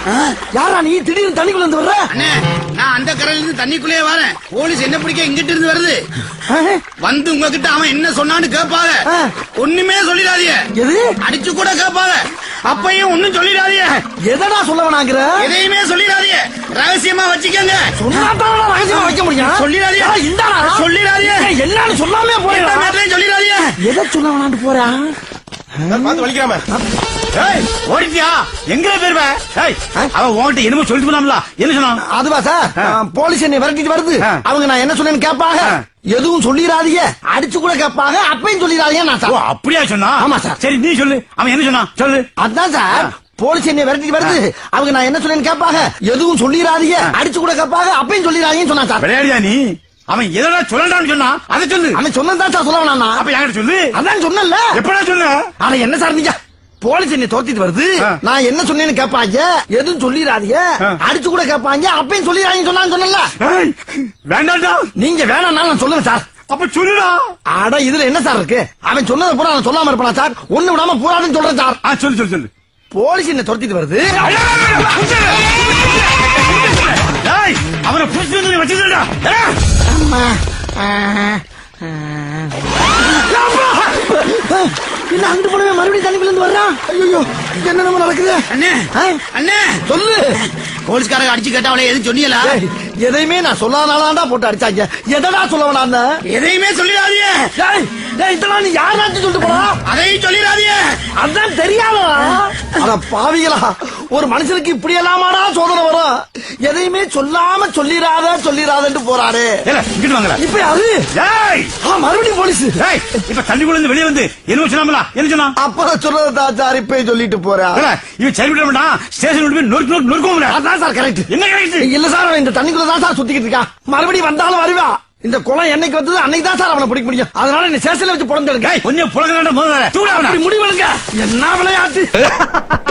யாரா நீ திடீர்னு தண்ணிக்குள்ள இருந்து வர்ற அண்ணே நான் அந்த கரையில இருந்து தண்ணிக்குள்ளேயே வரேன் போலீஸ் என்ன பிடிக்க இங்கிட்டு இருந்து வருது ஆ? வந்து உங்ககிட்ட அவன் என்ன சொன்னான்னு கேட்பாங்க ஆ. ஒண்ணுமே சொல்லிடாதீங்க எது அடிச்சு கூட கேட்பாங்க அப்பையும் ஒண்ணும் சொல்லிடாதீங்க எதடா சொல்ல வேணாங்கிற எதையுமே சொல்லிடாதீங்க ரகசியமா வச்சுக்கோங்க சொன்னாதான் ரகசியமா வைக்க முடியும் சொல்லிடாதீங்க. ஏய், இந்தாடா. சொல்லிடாதீங்க. ஏய், என்னன்னு சொல்லாமே எந்த போறா நேரத்தையும் சொல்லிடாதீங்க எதை சொல்ல வேணான்னு போறா பார்த்து வலிக்காம ஏய் ஓடிட்டியா எங்க போயிருவ ஏய் ஆ? அவ உன்கிட்ட என்னமோ சொல்லிட்டு போனாம்ல என்ன சொன்னான் அதுவா சார் ஆ. ஆ, போலீஸ் என்னை விரட்டிட்டு வருது ஆ. அவங்க நான் என்ன சொன்னேன்னு கேட்பாங்க ஆ. எதுவும் சொல்லிடாதீங்க அடிச்சு கூட கேட்பாங்க அப்பையும் சொல்லிடாதீங்க நான் ஓ சார் அப்படியா சொன்னா ஆமா, சார். சரி நீ சொல்லு அவன் என்ன சொன்னான் சொல்லு அதான் சார் போலீஸ் என்னை விரட்டிட்டு வருது அவங்க நான் என்ன சொன்னேன்னு கேட்பாங்க எதுவும் சொல்லிடாதீங்க அடிச்சு கூட கேட்பாங்க அப்பையும் சொல்லிடாதீங்கன்னு சொன்னா சார் விளையாடியா நீ அவன் எதனா சொல்லலாம்னு சொன்னா அதை சொல்லு அவன் சொன்னதான் சார் சொல்ல வேணாம் அப்ப என்கிட்ட சொல்லு அதான் சொன்னல எப்படா சொல்லு ஆனா என்ன சார் நீங்க போலீஸ் என்னை துரத்திட்டு வருது ஆ. நான் என்ன சொன்னேன்னு கேட்பாங்க எதுவும் சொல்லிடாதீங்க ஆ. அடிச்சு கூட கேட்பாங்க அப்பையும் சொல்லிடாதீங்கன்னு சொன்னான்னு சொன்னல ஏய், வேண்டாம்டா நீங்க வேணாம்னாலும் நான் சொல்லுவேன் சார் அப்ப சொல்லுடா அட இதுல என்ன சார் இருக்கு அவன் சொன்னதை பூரா நான் சொல்லாம இருப்பானா சார் ஒண்ணு விடாம பூரான்னு சொல்றேன் சார் ஆ சொல்லு சொல்லு சொல்லு போலீஸ் என்ன துரத்திட்டு வருது ஏய், அவனை புடிச்சு வந்து வச்சுடா அம்மா. ஆ, ஆ. என்ன அங்கிட்டு போனவே மறுபடியும் தண்ணிக்குள்ள இருந்து வர்றான் ஐயோ என்ன நம்ம நடக்குது அண்ணே ஆ? அண்ணே சொல்லு போலீஸ்காரங்க அடிச்சு கேட்டா அவளை எதுவும் சொன்னீங்களா ஏய், எதையுமே நான் சொல்லாதானாடா போட்டு அடிச்சாங்க எதடா சொல்ல வேணான்னு எதையுமே சொல்லிடாதீங்க ஏய், ஏய், இதெல்லாம் நீ யாராச்சும் சொல்லிட்டு போறா அதையும் சொல்லிடாதீங்க அதான் தெரியாதா அட பாவிகளா ஒரு மனுஷனுக்கு இப்படி எல்லாமாடா சோதனை வரும் எதையுமே சொல்லாம சொல்லிராத சொல்லிராதன்னு போறாரு ஏல இங்கிட்டு வாங்கல இப்ப யாரு ஏய் ஆ, மறுபடியும் போலீஸ் ஏய் இப்ப தண்ணிக்குள்ள இருந்து வெளியே வந்து என்ன சொன்னாமல என்ன சொன்னான் அப்புறம் சொல்றதா சார் இப்ப சொல்லிட்டு போறா ஏல, இவன் சரி விட மாட்டான் ஸ்டேஷன் விட்டு போய் நொறுக்கு நொறுக்கு நொறுக்குவோம்ல அதான் சார் கரெக்ட் என்ன கிடைச்சு இல்ல சார் அவன் இந்த தண்ணிக்குள்ள தான் சார் சுத்திக்கிட்டு இருக்கான் மறுபடியும் வந்தாலும் வருவா இந்த குளம் என்னைக்கு வந்தது அன்னைக்கு தான் சார் அவனை பிடிக்க முடியும் அதனால இந்த ஸ்டேஷன்ல வச்சு புடந்தெடுங்க கொஞ்சம் புலங்க முதல்ல தூட அப்படி முடிவெடுங்க என்ன விளையாட்டு